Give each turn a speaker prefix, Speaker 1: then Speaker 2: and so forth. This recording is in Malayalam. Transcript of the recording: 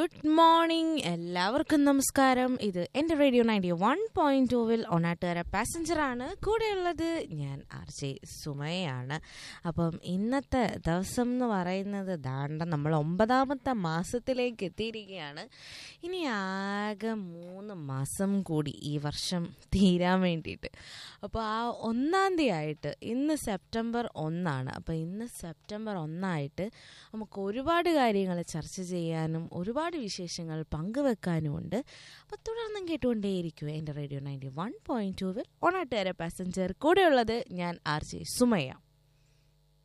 Speaker 1: ഗുഡ് മോർണിംഗ് എല്ലാവർക്കും നമസ്കാരം ഇത് എൻ്റെ റേഡിയോ നയൻറ്റി വൺ പോയിന്റ് ടൂവിൽ ഒണാട്ടുകാര പാസഞ്ചറാണ് കൂടെയുള്ളത് ഞാൻ ആർ ജെ സുമയാണ് അപ്പം ഇന്നത്തെ ദിവസം എന്ന് പറയുന്നത് ദാണ്ട നമ്മൾ ഒമ്പതാമത്തെ മാസത്തിലേക്ക് എത്തിയിരിക്കുകയാണ് ഇനി ആകെ മൂന്ന് മാസം കൂടി ഈ വർഷം തീരാൻ വേണ്ടിയിട്ട് അപ്പോൾ ആ ഒന്നാം തീയതി ആയിട്ട് ഇന്ന് സെപ്റ്റംബർ ഒന്നാണ് അപ്പോൾ ഇന്ന് സെപ്റ്റംബർ ഒന്നായിട്ട് നമുക്ക് ഒരുപാട് കാര്യങ്ങൾ ചർച്ച ചെയ്യാനും ഒരുപാട് വിശേഷങ്ങൾ പങ്കുവെക്കാനുമുണ്ട് അപ്പോൾ തുടർന്നും കേട്ടുകൊണ്ടേയിരിക്കും എൻ്റെ റേഡിയോ നയൻറ്റി വൺ പോയിൻറ്റ് ടൂവിൽ ഓണാട്ടുകാര പാസഞ്ചർ കൂടെയുള്ളത് ഞാൻ ആർ ജെ സുമയ്യ